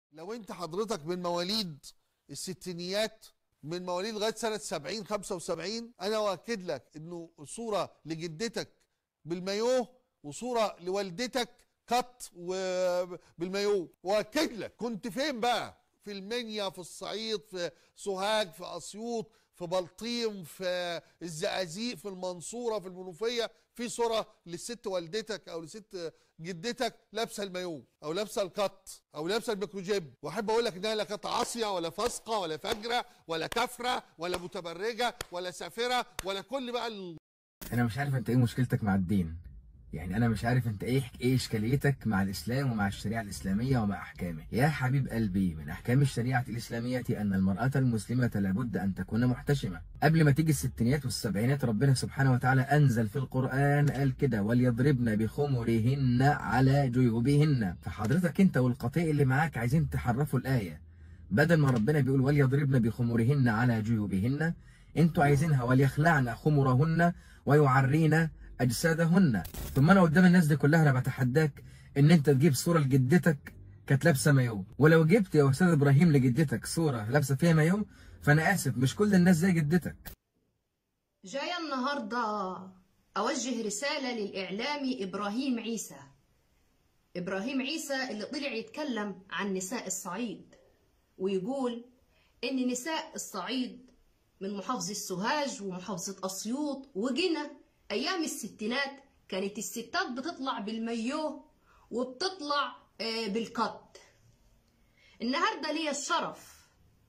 لو انت حضرتك من مواليد الستينيات من مواليد لغايه سنه 70 75 انا واكد لك انه صوره لجدتك بالمايوه وصوره لوالدتك كت وبالمايوه واكد لك كنت فين بقى في المنيا في الصعيد في سوهاج في اسيوط في بلطيم في الزقازيق في المنصوره في المنوفيه في صوره للست والدتك او لست جدتك لابسه المايوه او لابسه القط او لابسه الميكروجيب واحب اقول لك انها لا كانت عاصيه ولا فاسقه ولا فجره ولا كافره ولا متبرجه ولا سافره ولا كل بقى ال... انا مش عارف انت ايه مشكلتك مع الدين يعني انا مش عارف انت ايه ايه اشكاليتك مع الاسلام ومع الشريعه الاسلاميه ومع احكامه يا حبيب قلبي من احكام الشريعه الاسلاميه ان المراه المسلمه لابد ان تكون محتشمه قبل ما تيجي الستينات والسبعينات ربنا سبحانه وتعالى انزل في القران قال كده وليضربن بخمرهن على جيوبهن فحضرتك انت والقطيع اللي معاك عايزين تحرفوا الايه بدل ما ربنا بيقول وليضربن بخمرهن على جيوبهن انتوا عايزينها وليخلعن خمرهن ويعرين اجسادهن ثم انا قدام الناس دي كلها انا بتحداك ان انت تجيب صوره لجدتك كانت لابسه مايو ولو جبت يا استاذ ابراهيم لجدتك صوره لابسه فيها مايو فانا اسف مش كل الناس زي جدتك جاية النهاردة أوجه رسالة للإعلامي إبراهيم عيسى إبراهيم عيسى اللي طلع يتكلم عن نساء الصعيد ويقول إن نساء الصعيد من محافظة سوهاج ومحافظة أسيوط وجنة أيام الستينات كانت الستات بتطلع بالميوه وبتطلع آه، بالقط النهاردة ليا الشرف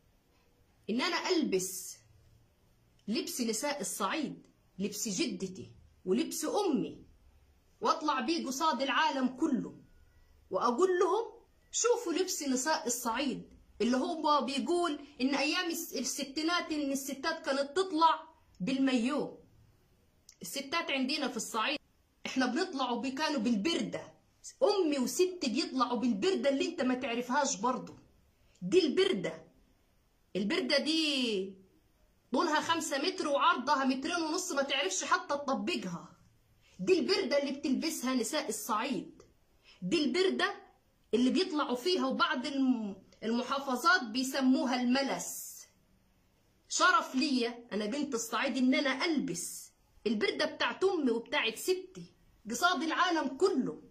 إن أنا ألبس لبس نساء الصعيد لبس جدتي ولبس أمي واطلع بيه قصاد العالم كله وأقول لهم شوفوا لبس نساء الصعيد اللي هو بيقول إن أيام الس- الستينات إن الستات كانت تطلع بالميو الستات عندنا في الصعيد احنا بنطلعوا بي- كانوا بالبردة أمي وستي بيطلعوا بالبردة اللي انت ما تعرفهاش برضو دي البردة البردة دي طولها خمسة متر وعرضها مترين ونص ما تعرفش حتى تطبقها دي البردة اللي بتلبسها نساء الصعيد دي البردة اللي بيطلعوا فيها وبعض الم- المحافظات بيسموها الملس شرف ليا انا بنت الصعيد ان انا البس البردة بتاعت امي وبتاعت ستي قصاد العالم كله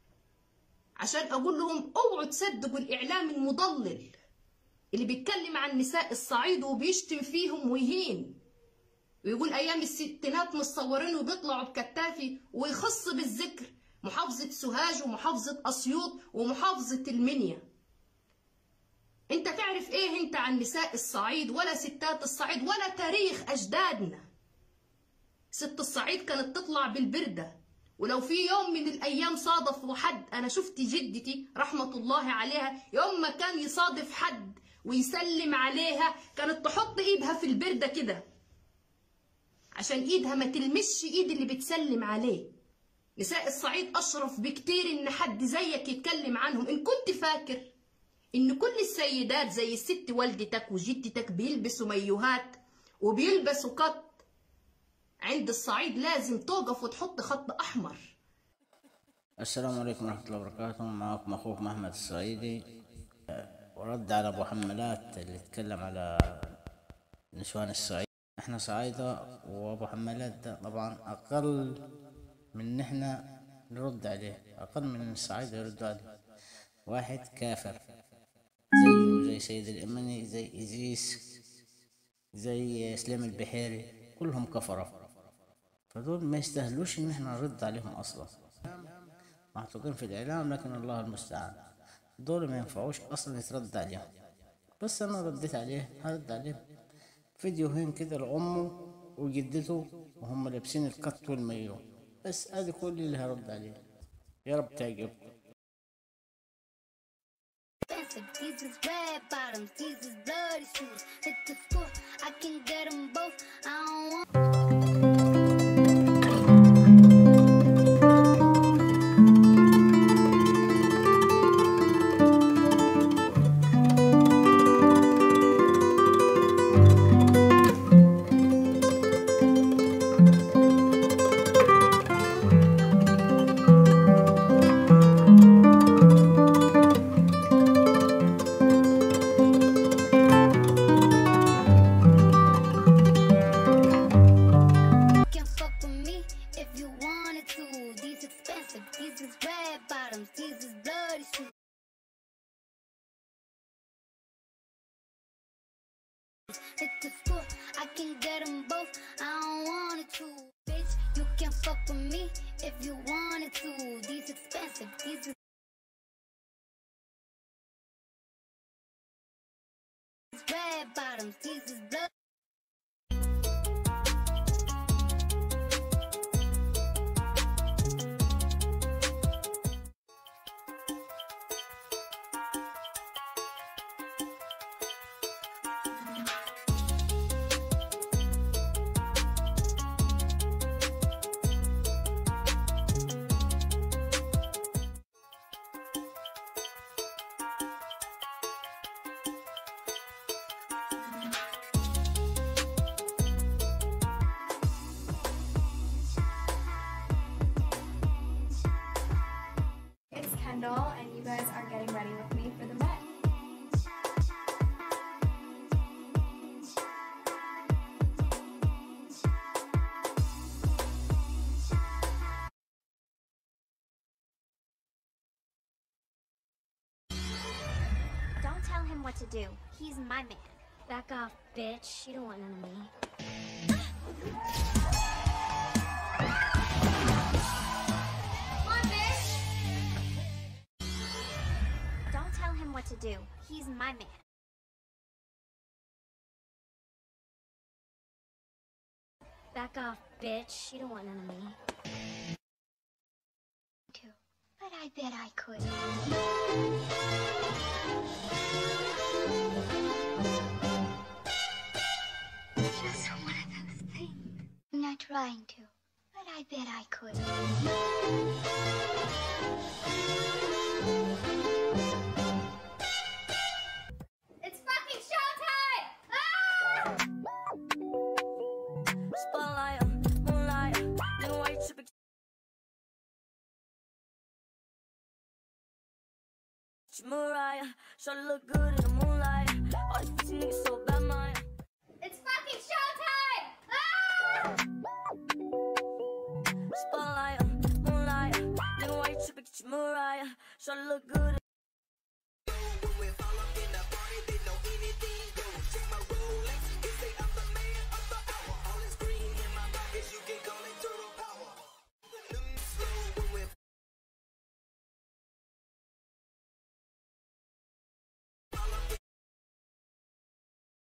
عشان اقول لهم اوعوا تصدقوا الاعلام المضلل اللي بيتكلم عن نساء الصعيد وبيشتم فيهم ويهين ويقول ايام الستينات متصورين وبيطلعوا بكتافي ويخص بالذكر محافظة سوهاج ومحافظة اسيوط ومحافظة المنيا انت تعرف ايه انت عن نساء الصعيد ولا ستات الصعيد ولا تاريخ اجدادنا ست الصعيد كانت تطلع بالبردة ولو في يوم من الايام صادفوا حد انا شفت جدتي رحمة الله عليها يوم ما كان يصادف حد ويسلم عليها كانت تحط ايدها في البردة كده عشان ايدها ما تلمسش ايد اللي بتسلم عليه نساء الصعيد اشرف بكتير ان حد زيك يتكلم عنهم ان كنت فاكر ان كل السيدات زي الست والدتك وجدتك بيلبسوا مايوهات وبيلبسوا قط عند الصعيد لازم توقف وتحط خط احمر السلام عليكم ورحمة الله وبركاته معكم أخوك محمد الصعيدي أه، ورد على أبو حمالات اللي اتكلم على نسوان الصعيد احنا صعايدة وأبو حمالات ده طبعا أقل من نحنا نرد عليه أقل من الصعايدة يردوا عليه واحد كافر زيه زي سيد الإمني زي إزيس زي سليم البحيري كلهم كفرة فدول ما يستاهلوش إن احنا نرد عليهم أصلا محطوطين في الإعلام لكن الله المستعان دول ما ينفعوش أصلا يترد عليهم بس أنا رديت عليه هرد عليه فيديوهين كده لأمه وجدته وهم لابسين القط والمايو بس ادي كل اللي هرد عليه يا رب تعجبكم expensive. These is red bottoms, these is bloody shoes. Hit the score, I can get them both. I don't want. fuck with me if you wanted to. These expensive, these red bottoms, these is blood. It's Kendall, and you guys are getting ready with me for the Met. Don't tell him what to do. He's my man. Back off, bitch. You don't want none of me. Come on, bitch! Don't tell him what to do. He's my man. Back off, bitch. You don't want none of me. Too. But I bet I could. Just one of those things. I'm not trying to, but I bet I could. It's fucking showtime! Ah! Spotlight, moonlight, nigga, why you tripping? Mariah, shawty look good in the moonlight. All these pussy niggas so bad, Maya. It's fucking showtime! Ah! Spotlight, moonlight, nigga, why you tripping? Get your Mariah, shawty look good in